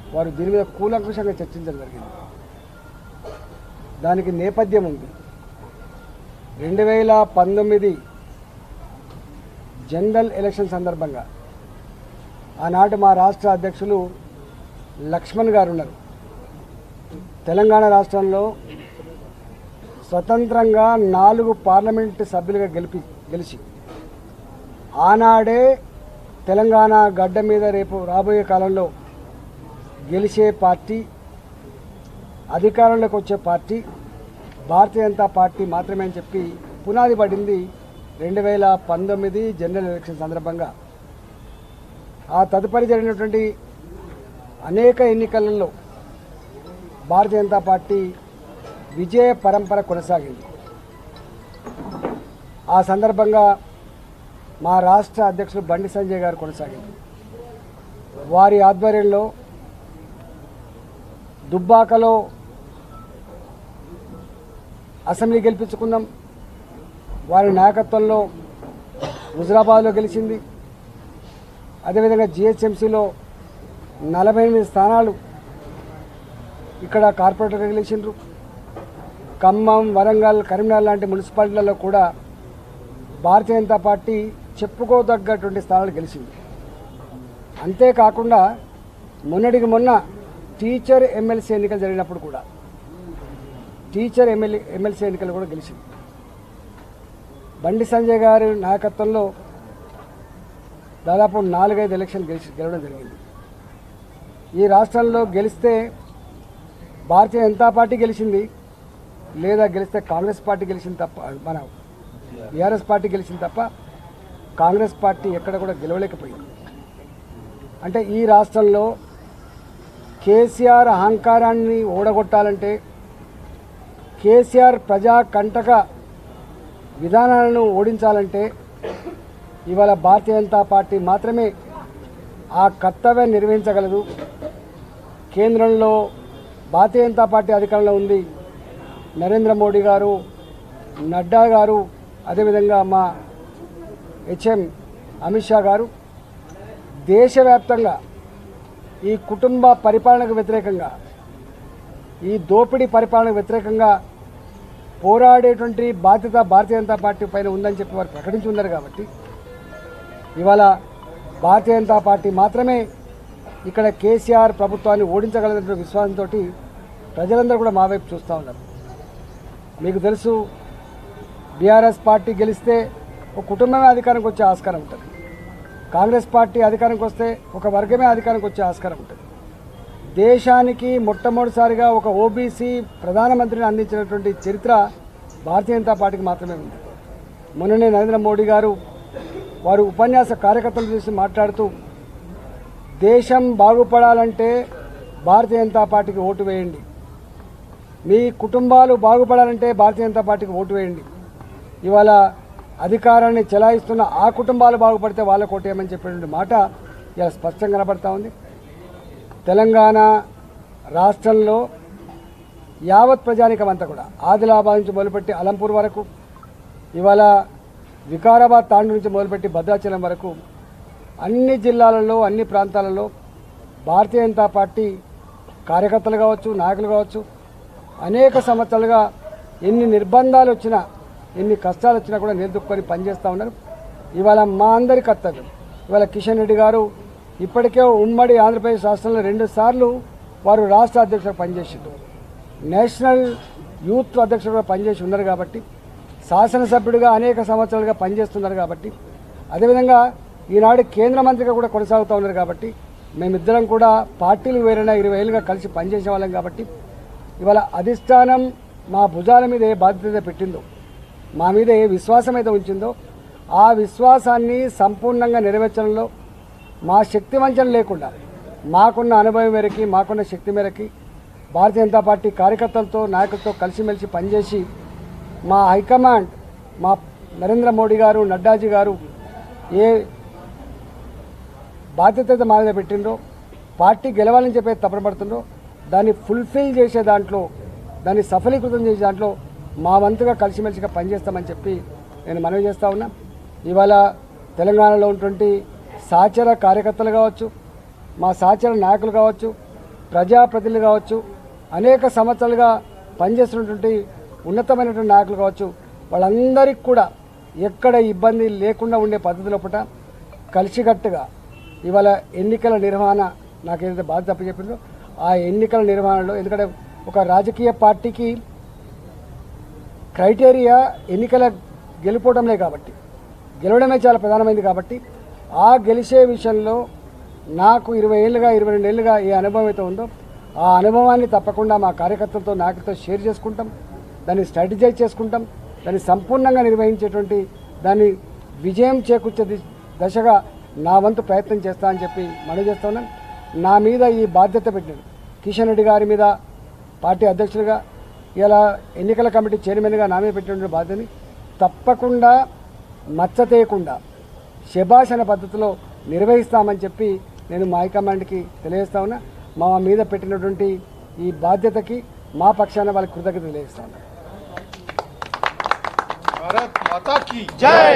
వారు దీని మీద కూలంకుషంగా చర్చించడం జరిగింది దానికి నేపథ్యం ఉంది రెండు వేల పంతొమ్మిది జనరల్ ఎలక్షన్ సందర్భంగా ఆనాటి మా రాష్ట్ర అధ్యక్షులు లక్ష్మణ్ గారు ఉన్నారు తెలంగాణ రాష్ట్రంలో స్వతంత్రంగా నాలుగు పార్లమెంటు సభ్యులుగా గెలిపి గెలిచి ఆనాడే తెలంగాణ గడ్డ మీద రేపు రాబోయే కాలంలో గెలిచే పార్టీ అధికారంలోకి వచ్చే పార్టీ భారతీయ జనతా పార్టీ మాత్రమే అని చెప్పి పునాది పడింది రెండు వేల పంతొమ్మిది జనరల్ ఎలక్షన్ సందర్భంగా ఆ తదుపరి జరిగినటువంటి అనేక ఎన్నికలలో భారతీయ జనతా పార్టీ విజయ పరంపర కొనసాగింది ఆ సందర్భంగా మా రాష్ట్ర అధ్యక్షులు బండి సంజయ్ గారు కొనసాగింది వారి ఆధ్వర్యంలో దుబ్బాకలో అసెంబ్లీ గెలిపించుకున్నాం వారి నాయకత్వంలో హుజరాబాద్లో గెలిచింది అదేవిధంగా జిహెచ్ఎంసీలో నలభై ఎనిమిది స్థానాలు ఇక్కడ కార్పొరేటర్గా గెలిచిండ్రు ఖమ్మం వరంగల్ కరీంనగర్ లాంటి మున్సిపాలిటీలలో కూడా భారతీయ జనతా పార్టీ చెప్పుకోదగ్గటువంటి స్థానాలు గెలిచింది అంతేకాకుండా మొన్నటికి మొన్న టీచర్ ఎమ్మెల్సీ ఎన్నికలు జరిగినప్పుడు కూడా టీచర్ ఎమ్మెల్యే ఎమ్మెల్సీ ఎన్నికలు కూడా గెలిచింది బండి సంజయ్ గారి నాయకత్వంలో దాదాపు నాలుగైదు ఎలక్షన్ గెలిచి గెలవడం జరిగింది ఈ రాష్ట్రంలో గెలిస్తే భారతీయ జనతా పార్టీ గెలిచింది లేదా గెలిస్తే కాంగ్రెస్ పార్టీ గెలిచింది తప్ప మన బీఆర్ఎస్ పార్టీ గెలిచింది తప్ప కాంగ్రెస్ పార్టీ ఎక్కడ కూడా గెలవలేకపోయింది అంటే ఈ రాష్ట్రంలో కేసీఆర్ అహంకారాన్ని ఓడగొట్టాలంటే కేసీఆర్ ప్రజా కంటక విధానాలను ఓడించాలంటే ఇవాళ భారతీయ జనతా పార్టీ మాత్రమే ఆ కర్తవ్యం నిర్వహించగలదు కేంద్రంలో భారతీయ జనతా పార్టీ అధికారంలో ఉంది నరేంద్ర మోడీ గారు నడ్డా గారు అదేవిధంగా మా హెచ్ఎం అమిత్ షా గారు దేశవ్యాప్తంగా ఈ కుటుంబ పరిపాలనకు వ్యతిరేకంగా ఈ దోపిడీ పరిపాలనకు వ్యతిరేకంగా పోరాడేటువంటి బాధ్యత భారతీయ జనతా పార్టీ పైన ఉందని చెప్పి వారు ప్రకటించి ఉన్నారు కాబట్టి ఇవాళ భారతీయ జనతా పార్టీ మాత్రమే ఇక్కడ కేసీఆర్ ప్రభుత్వాన్ని ఓడించగలదన్న విశ్వాసంతో ప్రజలందరూ కూడా మా వైపు చూస్తూ ఉన్నారు మీకు తెలుసు బీఆర్ఎస్ పార్టీ గెలిస్తే ఒక కుటుంబమే అధికారంకి వచ్చే ఆస్కారం ఉంటుంది కాంగ్రెస్ పార్టీ అధికారంకి వస్తే ఒక వర్గమే అధికారంకి వచ్చే ఆస్కారం ఉంటుంది దేశానికి మొట్టమొదటిసారిగా ఒక ఓబీసీ ప్రధానమంత్రిని అందించినటువంటి చరిత్ర భారతీయ జనతా పార్టీకి మాత్రమే ఉంది మొన్ననే నరేంద్ర మోడీ గారు వారు ఉపన్యాస కార్యకర్తలు చూసి మాట్లాడుతూ దేశం బాగుపడాలంటే భారతీయ జనతా పార్టీకి ఓటు వేయండి మీ కుటుంబాలు బాగుపడాలంటే భారతీయ జనతా పార్టీకి ఓటు వేయండి ఇవాళ అధికారాన్ని చెలాయిస్తున్న ఆ కుటుంబాలు బాగుపడితే వాళ్ళ కోటేయమని చెప్పినటువంటి మాట ఇలా స్పష్టంగా కనబడతా ఉంది తెలంగాణ రాష్ట్రంలో యావత్ ప్రజానికం అంతా కూడా ఆదిలాబాద్ నుంచి మొదలుపెట్టి అలంపూర్ వరకు ఇవాళ వికారాబాద్ తాండు నుంచి మొదలుపెట్టి భద్రాచలం వరకు అన్ని జిల్లాలలో అన్ని ప్రాంతాలలో భారతీయ జనతా పార్టీ కార్యకర్తలు కావచ్చు నాయకులు కావచ్చు అనేక సంవత్సరాలుగా ఎన్ని నిర్బంధాలు వచ్చినా ఎన్ని కష్టాలు వచ్చినా కూడా నిలదొక్కుని పనిచేస్తూ ఉన్నారు ఇవాళ మా అందరి కర్తవ్యం ఇవాళ కిషన్ రెడ్డి గారు ఇప్పటికే ఉమ్మడి ఆంధ్రప్రదేశ్ రాష్ట్రంలో రెండు సార్లు వారు రాష్ట్ర అధ్యక్షుడు పనిచేసిండ్రు నేషనల్ యూత్ అధ్యక్షుడుగా పనిచేసి ఉన్నారు కాబట్టి శాసనసభ్యుడిగా అనేక సంవత్సరాలుగా పనిచేస్తున్నారు కాబట్టి అదేవిధంగా ఈనాడు కేంద్ర మంత్రిగా కూడా కొనసాగుతూ ఉన్నారు కాబట్టి మేమిద్దరం కూడా పార్టీలు వేరైనా ఇరవై ఏళ్ళుగా కలిసి పనిచేసే వాళ్ళం కాబట్టి ఇవాళ అధిష్టానం మా భుజాల మీద ఏ బాధ్యత పెట్టిందో మా మీద ఏ విశ్వాసం అయితే ఉంచిందో ఆ విశ్వాసాన్ని సంపూర్ణంగా నెరవేర్చడంలో మా శక్తి వంచన లేకుండా మాకున్న అనుభవం మేరకి మాకున్న శక్తి మేరకి భారతీయ జనతా పార్టీ కార్యకర్తలతో నాయకులతో కలిసిమెలిసి పనిచేసి మా హైకమాండ్ మా నరేంద్ర మోడీ గారు నడ్డాజీ గారు ఏ బాధ్యత అయితే మా మీద పెట్టిండ్రో పార్టీ గెలవాలని చెప్పి తపన పడుతుండ్రో దాన్ని ఫుల్ఫిల్ చేసే దాంట్లో దాన్ని సఫలీకృతం చేసే దాంట్లో మా వంతుగా కలిసిమెలిసిగా పనిచేస్తామని చెప్పి నేను మనవి చేస్తా ఉన్నా ఇవాళ తెలంగాణలో ఉన్నటువంటి సహచర కార్యకర్తలు కావచ్చు మా సహచర నాయకులు కావచ్చు ప్రజాప్రతినిధులు కావచ్చు అనేక సంవత్సరాలుగా పనిచేస్తున్నటువంటి ఉన్నతమైనటువంటి నాయకులు కావచ్చు వాళ్ళందరికీ కూడా ఎక్కడ ఇబ్బంది లేకుండా ఉండే పద్ధతి లోపల కలిసికట్టుగా ఇవాళ ఎన్నికల నిర్వహణ నాకు ఏదైతే బాధ్యత అప్పచెప్పిందో ఆ ఎన్నికల నిర్వహణలో ఎందుకంటే ఒక రాజకీయ పార్టీకి క్రైటీరియా ఎన్నికల గెలుపోవడంలే కాబట్టి గెలవడమే చాలా ప్రధానమైంది కాబట్టి ఆ గెలిచే విషయంలో నాకు ఇరవై ఏళ్ళుగా ఇరవై రెండు ఏళ్ళుగా ఏ అనుభవం అయితే ఉందో ఆ అనుభవాన్ని తప్పకుండా మా కార్యకర్తలతో నాయకులతో షేర్ చేసుకుంటాం దాన్ని స్ట్రాటజైజ్ చేసుకుంటాం దాన్ని సంపూర్ణంగా నిర్వహించేటువంటి దాన్ని విజయం చేకూర్చే ది- దశగా నా వంతు ప్రయత్నం చేస్తా అని చెప్పి మనవి చేస్తా ఉన్నాను నా మీద ఈ బాధ్యత పెట్టినాడు కిషన్ రెడ్డి గారి మీద పార్టీ అధ్యక్షులుగా ఇలా ఎన్నికల కమిటీ చైర్మన్గా నా మీద పెట్టిన బాధ్యతని తప్పకుండా మచ్చతేయకుండా శభాషణ పద్ధతిలో నిర్వహిస్తామని చెప్పి నేను మా హైకమాండ్కి తెలియజేస్తా ఉన్నా మా మీద పెట్టినటువంటి ఈ బాధ్యతకి మా పక్షాన వాళ్ళకి కృతజ్ఞత తెలియజేస్తా ఉన్నా भारत माता की जय